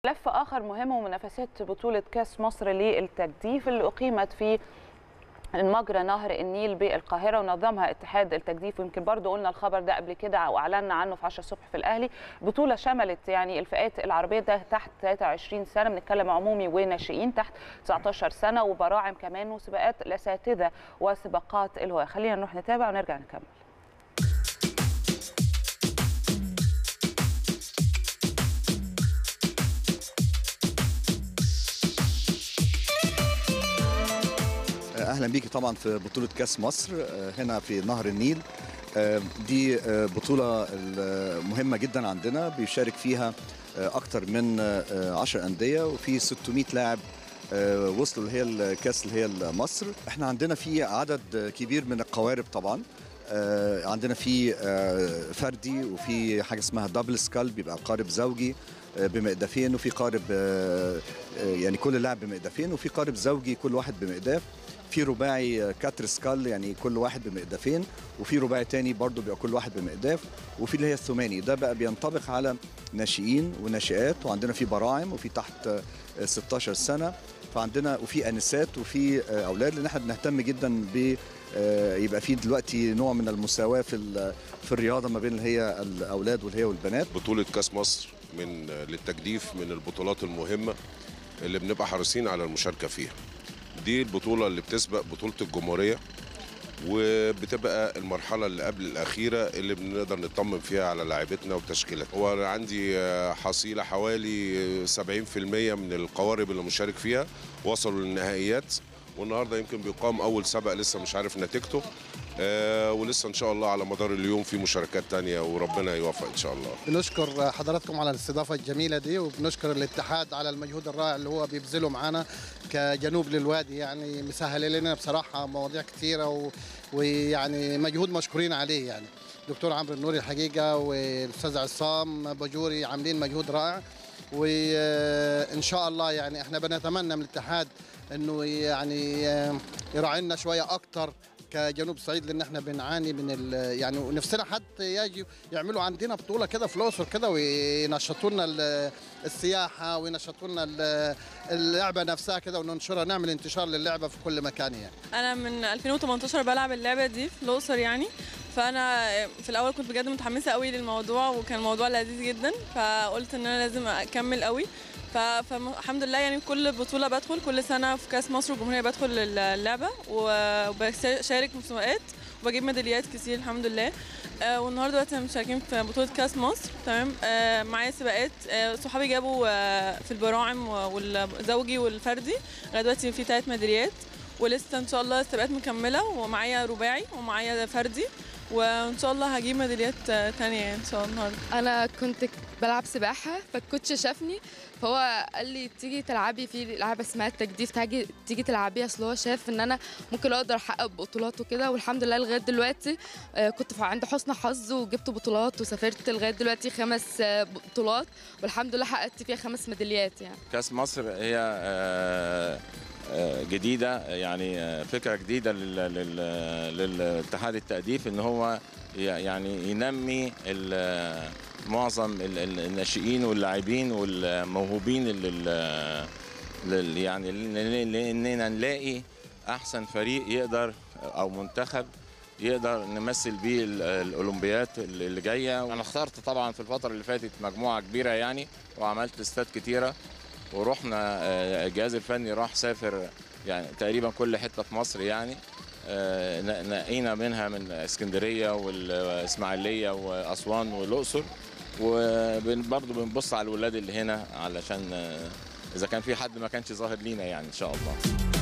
ملف اخر مهم ومنافسات بطوله كاس مصر للتجديف اللي اقيمت في المجرى نهر النيل بالقاهره ونظمها اتحاد التجديف ويمكن برضو قلنا الخبر ده قبل كده واعلنا عنه في 10 الصبح في الاهلي بطوله شملت يعني الفئات العربيه ده تحت 23 سنه بنتكلم عمومي وناشئين تحت 19 سنه وبراعم كمان وسباقات الاساتذه وسباقات الهواة خلينا نروح نتابع ونرجع نكمل اهلا بيكي طبعا في بطوله كاس مصر هنا في نهر النيل دي بطوله مهمه جدا عندنا بيشارك فيها اكتر من 10 انديه وفي 600 لاعب وصلوا اللي هي الكاس اللي هي مصر احنا عندنا في عدد كبير من القوارب طبعا عندنا في فردي وفي حاجه اسمها دبل سكال بيبقى قارب زوجي بمقدافين وفي قارب يعني كل لاعب بمقدافين وفي قارب زوجي كل واحد بمقداف في رباعي كاتر سكال يعني كل واحد بمقدافين وفي رباعي تاني برضو بيبقى كل واحد بمقداف وفي اللي هي الثماني ده بقى بينطبق على ناشئين وناشئات وعندنا في براعم وفي تحت 16 سنه فعندنا وفي انسات وفي اولاد لان احنا بنهتم جدا ب يبقى في دلوقتي نوع من المساواه في في الرياضه ما بين اللي هي الاولاد واللي هي والبنات بطوله كاس مصر من للتجديف من البطولات المهمه اللي بنبقى حريصين على المشاركه فيها دي البطولة اللي بتسبق بطولة الجمهورية وبتبقى المرحلة اللي قبل الأخيرة اللي بنقدر نطمن فيها على لاعبتنا وتشكيلتنا هو عندي حصيلة حوالي 70% من القوارب اللي مشارك فيها وصلوا للنهائيات والنهارده يمكن بيقام اول سبق لسه مش عارف نتيجته آه ولسه ان شاء الله على مدار اليوم في مشاركات تانية وربنا يوفق ان شاء الله بنشكر حضراتكم على الاستضافه الجميله دي وبنشكر الاتحاد على المجهود الرائع اللي هو بيبذله معانا كجنوب للوادي يعني مسهل لنا بصراحه مواضيع كثيره و... ويعني مجهود مشكورين عليه يعني دكتور عمرو النوري الحقيقه والاستاذ عصام بجوري عاملين مجهود رائع وان شاء الله يعني احنا بنتمنى من الاتحاد انه يعني يراعينا شويه اكتر كجنوب الصعيد لان احنا بنعاني من يعني ونفسنا حتى يجي يعملوا عندنا بطوله كده في الاقصر كده وينشطوا لنا السياحه وينشطوا لنا اللعبه نفسها كده وننشرها نعمل انتشار للعبه في كل مكان يعني. انا من 2018 بلعب اللعبه دي في الاقصر يعني فانا في الاول كنت بجد متحمسه قوي للموضوع وكان الموضوع لذيذ جدا فقلت ان انا لازم اكمل قوي فالحمد لله يعني كل بطوله بدخل كل سنه في كاس مصر والجمهوريه بدخل اللعبه وبشارك في مسابقات وبجيب ميداليات كتير الحمد لله آه والنهارده دلوقتي مشاركين في بطوله كاس مصر تمام آه معايا سباقات آه صحابي جابوا آه في البراعم والزوجي والفردي لغايه دلوقتي في ثلاث ميداليات ولسه ان شاء الله السباقات مكمله ومعايا رباعي ومعايا فردي وان شاء الله هجيب ميداليات تانية ان شاء الله النهارده انا كنت بلعب سباحه فالكوتش شافني فهو قال لي تيجي تلعبي في لعبه اسمها التجديف تيجي تيجي تلعبيها اصل هو شاف ان انا ممكن اقدر احقق بطولات وكده والحمد لله لغايه دلوقتي كنت عند حسن حظ وجبت بطولات وسافرت لغايه دلوقتي خمس بطولات والحمد لله حققت فيها خمس ميداليات يعني كاس مصر هي جديده يعني فكره جديده للاتحاد التأديف ان هو يعني ينمي معظم الناشئين واللاعبين والموهوبين لل يعني اننا نلاقي احسن فريق يقدر او منتخب يقدر نمثل بيه الاولمبيات اللي جايه انا اخترت طبعا في الفتره اللي فاتت مجموعه كبيره يعني وعملت استاد كتيره ورحنا الجهاز الفني راح سافر يعني تقريبا كل حته في مصر يعني نقينا منها من اسكندريه والاسماعيليه واسوان والاقصر وبرضه بنبص على الولاد اللي هنا علشان اذا كان في حد ما كانش ظاهر لينا يعني ان شاء الله